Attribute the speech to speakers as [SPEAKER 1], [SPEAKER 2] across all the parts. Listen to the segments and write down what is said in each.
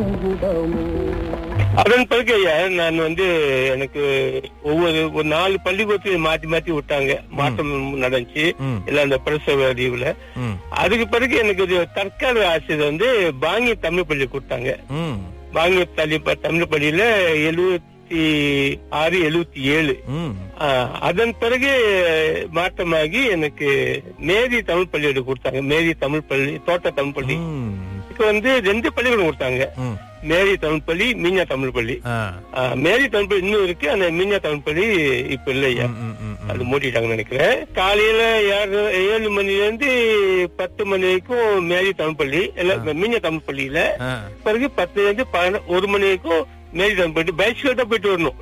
[SPEAKER 1] அதன் பிறகு ஐயா நான் வந்து எனக்கு ஒவ்வொரு ஒரு நாலு பள்ளிக்கூடத்தையும் மாத்தி மாத்தி விட்டாங்க மாற்றம் நடந்துச்சு
[SPEAKER 2] ம்.
[SPEAKER 1] எல்லாம் அந்த பிரசவ அறிவுல
[SPEAKER 2] ம்
[SPEAKER 1] அதுக்கு பிறகு எனக்கு இது தற்கால ஆசிரியர் வந்து பாங்கிய தமிழ் பள்ளி கொடுத்தாங்க
[SPEAKER 2] ம்
[SPEAKER 1] பாங்கிய தள்ளி தமிழ் பள்ளியில எழுபத்தி ஆறு எழுபத்தி ஏழு
[SPEAKER 2] ம்
[SPEAKER 1] ஆஹ், அதன் பிறகு மாற்றமாகி எனக்கு மேரி தமிழ் பள்ளியோட கொடுத்தாங்க மேரி தமிழ் பள்ளி தோட்ட தமிழ் பள்ளி
[SPEAKER 2] ம்.
[SPEAKER 1] இதுக்கு வந்து ரெண்டு பள்ளிகளும் கொடுத்தாங்க
[SPEAKER 2] ம்.
[SPEAKER 1] மேரி தமிழ் பள்ளி மீனா தமிழ் பள்ளி
[SPEAKER 2] ஆ.
[SPEAKER 1] ஆஹ், மேரி தமிழ் பள்ளி இன்னும் இருக்கு அந்த மீனா தமிழ் பள்ளி இப்ப இல்லையா
[SPEAKER 2] ம், ம், ம், ம்.
[SPEAKER 1] அது மூடிட்டாங்கன்னு நினைக்கிறேன் காலையில ஏழு ஏழு மணில இருந்து பத்து மணி வரைக்கும் மேரி தமிழ் பள்ளி இல்ல மீன தமிழ் பள்ளியில
[SPEAKER 2] ஆ.
[SPEAKER 1] பிறகு பத்துல இருந்து பதினொ- ஒரு மணி வரைக்கும் மேரி தமிழ் பள்ளி பைஸ்கில் தான் போயிட்டு வரணும்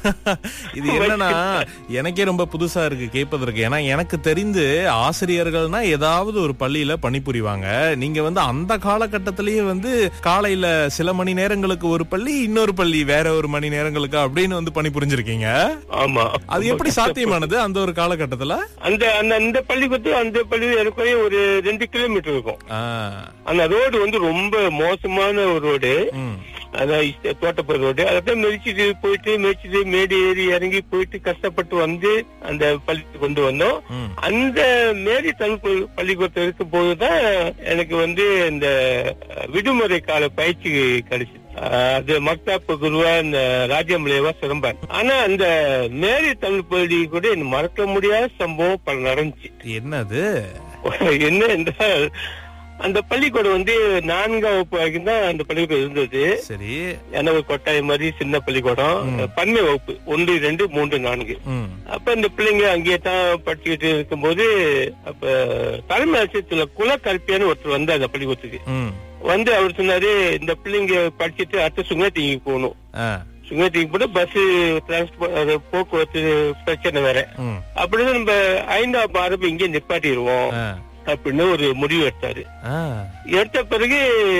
[SPEAKER 2] இது என்னன்னா எனக்கே ரொம்ப புதுசா இருக்கு கேட்பதற்கு ஏன்னா எனக்கு தெரிந்து ஆசிரியர்கள்னா ஏதாவது ஒரு பள்ளியில பணிபுரிவாங்க நீங்க வந்து அந்த காலகட்டத்திலேயே வந்து காலையில சில மணி நேரங்களுக்கு ஒரு பள்ளி இன்னொரு பள்ளி வேற ஒரு மணி நேரங்களுக்கு அப்படின்னு வந்து பணிபுரிஞ்சிருக்கீங்க
[SPEAKER 1] ஆமா
[SPEAKER 2] அது எப்படி சாத்தியமானது அந்த ஒரு காலகட்டத்துல
[SPEAKER 1] அந்த அந்த அந்த பள்ளிக்கூடத்து அந்த பள்ளி எனக்குறைய ஒரு ரெண்டு கிலோமீட்டர் இருக்கும்
[SPEAKER 2] ஆ.
[SPEAKER 1] அந்த ரோடு வந்து ரொம்ப மோசமான ஒரு ரோடு
[SPEAKER 2] ம்.
[SPEAKER 1] அதான் இஷ்ட- தோட்டப்புற ரோடு அதான் மெதிச்சுட்டு போயிட்டு மெதிச்சுட்டு மேடு ஏறி இறங்கி போயிட்டு கஷ்டப்பட்டு வந்து அந்த பள்ளிக்கு கொண்டு வந்தோம்
[SPEAKER 2] ம்.
[SPEAKER 1] அந்த மேரி தமிழ் பள்ளி- பள்ளிக்கூடத்தில் இருக்கும் போதுதான் எனக்கு வந்து இந்த அஹ், விடுமுறை கால பயிற்சி கிடைச்சு அது மக்தாப்பு குருவா இந்த ராஜ்யமலையவா சிறம்பார் ஆனா அந்த மேரி தமிழ் பள்ளி கூட எனக்கு மறக்க முடியாத சம்பவம் பல நடந்துச்சு
[SPEAKER 2] என்னது
[SPEAKER 1] என்ன என்றால் அந்த பள்ளிக்கூடம் வந்து நான்காம் வகுப்பு வரைக்கும் தான் அந்த பள்ளிக்கூடம் இருந்தது
[SPEAKER 2] சரி
[SPEAKER 1] ஏன்னா ஒரு கொட்டாய் மாதிரி சின்ன பள்ளிக்கூடம் பன்மை வகுப்பு ஒன்று ரெண்டு மூன்று நான்கு
[SPEAKER 2] ம்.
[SPEAKER 1] அப்ப இந்த பிள்ளைங்க அங்கேயே தான் படிச்சுக்கிட்டு இருக்கும்போது அப்ப தலைமை ஆசிரியத்துல குலக்கல்பியான்னு ஒருத்தர் வந்தார் அந்த பள்ளிக்கூடத்துக்கு
[SPEAKER 2] ம்.
[SPEAKER 1] வந்து அவர் சொன்னாரு இந்த பிள்ளைங்க படிச்சுட்டு அடுத்து சுங்கத்திங்கி போகணும்
[SPEAKER 2] ஆ.
[SPEAKER 1] சுங்கத்திங்கி போட்டு பஸ் டிரான்ஸ்போர்ட் போக்குவரத்து பிரச்சனை வேற
[SPEAKER 2] ம்.
[SPEAKER 1] அப்படின்னு நம்ம ஐந்தாம் ஆரம்பம் இங்கே நிப்பாட்டிடுவோம்
[SPEAKER 2] ஆ.
[SPEAKER 1] அப்படின்னு ஒரு முடிவு எடுத்தாரு
[SPEAKER 2] ஆ.
[SPEAKER 1] எடுத்த பிறகு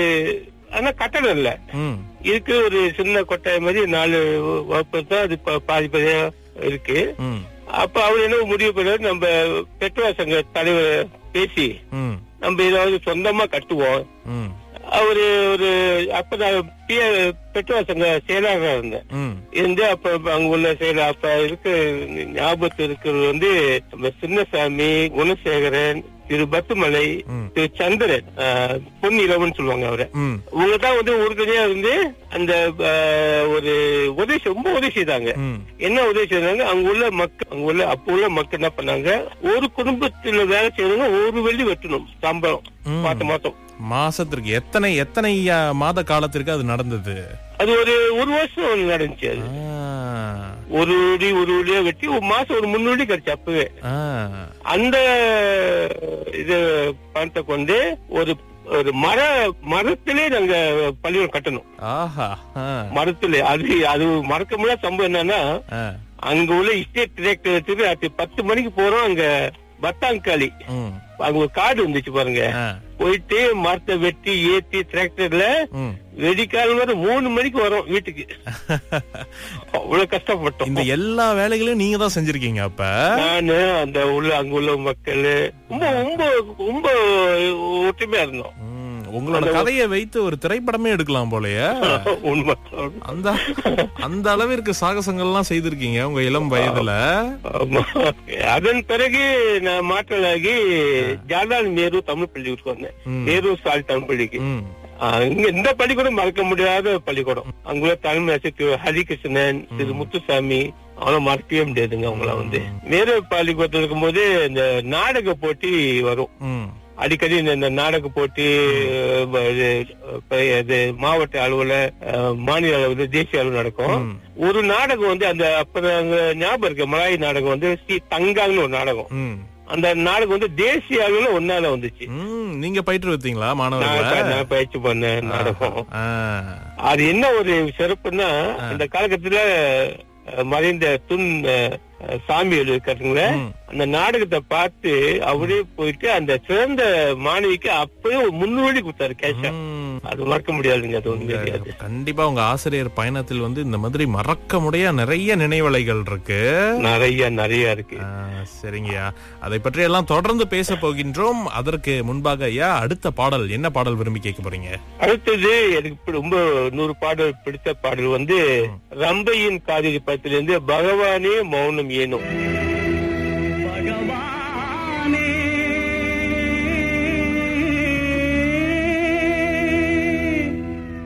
[SPEAKER 1] ஆனா கட்டணம் இல்ல
[SPEAKER 2] ம்.
[SPEAKER 1] இருக்கு ஒரு சின்ன கொட்டாய் மாதிரி நாலு வகுப்பு தான் அது பா- பாதி பாதியா இருக்கு
[SPEAKER 2] ம்.
[SPEAKER 1] அப்ப அவர் என்ன முடிவு பண்ணாரு நம்ம பெட்ரோல் சங்க தலைவர் பேசி
[SPEAKER 2] ம்.
[SPEAKER 1] நம்ம ஏதாவது சொந்தமா கட்டுவோம்
[SPEAKER 2] ம்.
[SPEAKER 1] அவரு ஒரு அப்ப நான் பி- பெட்ரோல் சங்க செயலாளராக இருந்தேன்
[SPEAKER 2] ம்.
[SPEAKER 1] இருந்து அப்ப அங்க உள்ள செயலர் அப்ப இருக்க ஞாபகத்தில் இருக்கிறது வந்து நம்ம சின்னசாமி குணசேகரன் திரு பத்துமலை
[SPEAKER 2] ம்.
[SPEAKER 1] திரு சந்திரன் ஆஹ், பொன்னிலவன் சொல்லுவாங்க அவரை
[SPEAKER 2] ம்.
[SPEAKER 1] இவங்க தான் வந்து உறுதுணையா இருந்து அந்த ஆஹ், ஒரு உதவி செய்- ரொம்ப உதவி செய்தாங்க
[SPEAKER 2] ம்.
[SPEAKER 1] என்ன உதவி செய்தாங்க அங்க உள்ள மக்கள் அங்க உள்ள அப்ப உள்ள மக்கள் என்ன பண்ணாங்க ஒரு குடும்பத்துல வேலை செய்யறவங்க ஒரு வெள்ளி வெட்டணும் சம்பளம்
[SPEAKER 2] ம்.
[SPEAKER 1] மாசம் மாசம்
[SPEAKER 2] மாசத்திற்கு எத்தனை எத்தனை ஆ, மாத காலத்திற்கு அது நடந்தது
[SPEAKER 1] அது ஒரு ஒரு வருஷம் நடந்துச்சு அது
[SPEAKER 2] ஆ.
[SPEAKER 1] ஒரு உடி ஒரு உடியா வெட்டி ஒரு மாசம் ஒரு முன்னூடி கிடைச்சு அப்பவே
[SPEAKER 2] ஆ.
[SPEAKER 1] அந்த இது பணத்தை கொண்டு ஒரு ஒரு மர மரத்திலே நாங்க பள்ளிக்கூடம் கட்டணும்
[SPEAKER 2] ஆஹா ஆ.
[SPEAKER 1] மரத்திலே அது அது மறக்க முடியாத சம்பவம் என்னன்னா
[SPEAKER 2] ஆ.
[SPEAKER 1] அங்க உள்ள ஸ்டேட் டிரெக்டர் எடுத்துட்டு அது பத்து மணிக்கு போறோம் அங்க பத்தாங்காளி
[SPEAKER 2] ம்.
[SPEAKER 1] அங்க ஒரு காடு வந்துச்சு பாருங்க
[SPEAKER 2] ஆ.
[SPEAKER 1] போயிட்டு மரத்தை வெட்டி ஏத்தி டிராக்டர்ல
[SPEAKER 2] ம்.
[SPEAKER 1] வெடிக்காலம் வரை மூணு மணிக்கு வரோம் வீட்டுக்கு அவ்வளவு கஷ்டப்பட்டோம்
[SPEAKER 2] இந்த எல்லா வேலைகளையும் நீங்க தான் செஞ்சிருக்கீங்க அப்ப
[SPEAKER 1] நானு அந்த உள்ள அங்க உள்ள மக்கள் ரொம்ப ரொம்ப ரொம்ப ஒற்றுமையா இருந்தோம்
[SPEAKER 2] ம். உங்களோட கதையை வைத்து ஒரு திரைப்படமே எடுக்கலாம் போலயே
[SPEAKER 1] உண்மை
[SPEAKER 2] அந்த அந்த அளவிற்கு சாகசங்கள்லாம் செய்திருக்கீங்க உங்க இளம் வயதுல
[SPEAKER 1] ஆமா. அதன் பிறகு நான் மாற்றலாகி ஜாலால் நேரு தமிழ் பள்ளிக்கூடத்துக்கு வந்தேன்
[SPEAKER 2] ம்.
[SPEAKER 1] நேரு சால் தமிழ் பள்ளிக்கு
[SPEAKER 2] ம்.
[SPEAKER 1] ஆ, இங்க இந்த பள்ளிக்கூடம் மறக்க முடியாத பள்ளிக்கூடம் அங்குள்ள தலைமை ஆசிரியர் திரு ஹரிகிருஷ்ணன் திரு முத்துசாமி அவங்கள மறக்கவே முடியாதுங்க அவங்கள வந்து நேரு பள்ளிக்கூடத்தில் இருக்கும்போது இந்த நாடக போட்டி வரும்
[SPEAKER 2] ம்.
[SPEAKER 1] அடிக்கடி இந்த இந்த நாடக போட்டி அஹ், இது, அஹ், இது மாவட்ட அளவுல அஹ், மாநில அளவுல தேசிய அளவு நடக்கும்
[SPEAKER 2] ம்.
[SPEAKER 1] ஒரு நாடகம் வந்து அந்த அப்ப அங்க ஞாபகம் இருக்கு மலாய் நாடகம் வந்து ஸ்ரீ தங்காங்னு ஒரு நாடகம்
[SPEAKER 2] ம்.
[SPEAKER 1] அந்த நாடகம் வந்து தேசிய அளவுல ஒன்னால வந்துச்சு
[SPEAKER 2] ம். நீங்க பயிற்றுவித்தீங்களா
[SPEAKER 1] நான்
[SPEAKER 2] மாணவர்களை
[SPEAKER 1] நான் பயிற்சி பண்ணேன் நாடகம்
[SPEAKER 2] ஆ.
[SPEAKER 1] அது என்ன ஒரு சிறப்புன்னா இந்த காலகட்டத்துல அஹ், மறைந்த துன் அஹ், அஹ், சாமி இருக்காருங்களே
[SPEAKER 2] ம்.
[SPEAKER 1] அந்த நாடகத்தை பார்த்து அவரே போயிட்டு அந்த சிறந்த மாணவிக்கு அப்பவே ஒரு முன்னோடி கொடுத்தாரு கேஷா
[SPEAKER 2] ம்.
[SPEAKER 1] அது மறக்க முடியாதுங்க அது ஒண்ணு தெரியாது
[SPEAKER 2] கண்டிப்பா உங்க ஆசிரியர் பயணத்தில் வந்து இந்த மாதிரி மறக்க முடிய நிறைய நினைவலைகள் இருக்கு
[SPEAKER 1] நிறைய நிறைய இருக்கு
[SPEAKER 2] ஆ, சரிங்கய்யா அதை பற்றி எல்லாம் தொடர்ந்து பேச போகின்றோம் அதற்கு முன்பாக ஐயா அடுத்த பாடல் என்ன பாடல் விரும்பி கேட்க போறீங்க
[SPEAKER 1] அடுத்தது எனக்கு இப்ப ரொம்ப நூறு பாடல் பிடித்த பாடல் வந்து ரம்பையின் காதலி படத்திலிருந்து பகவானே மௌனம் ஏனும்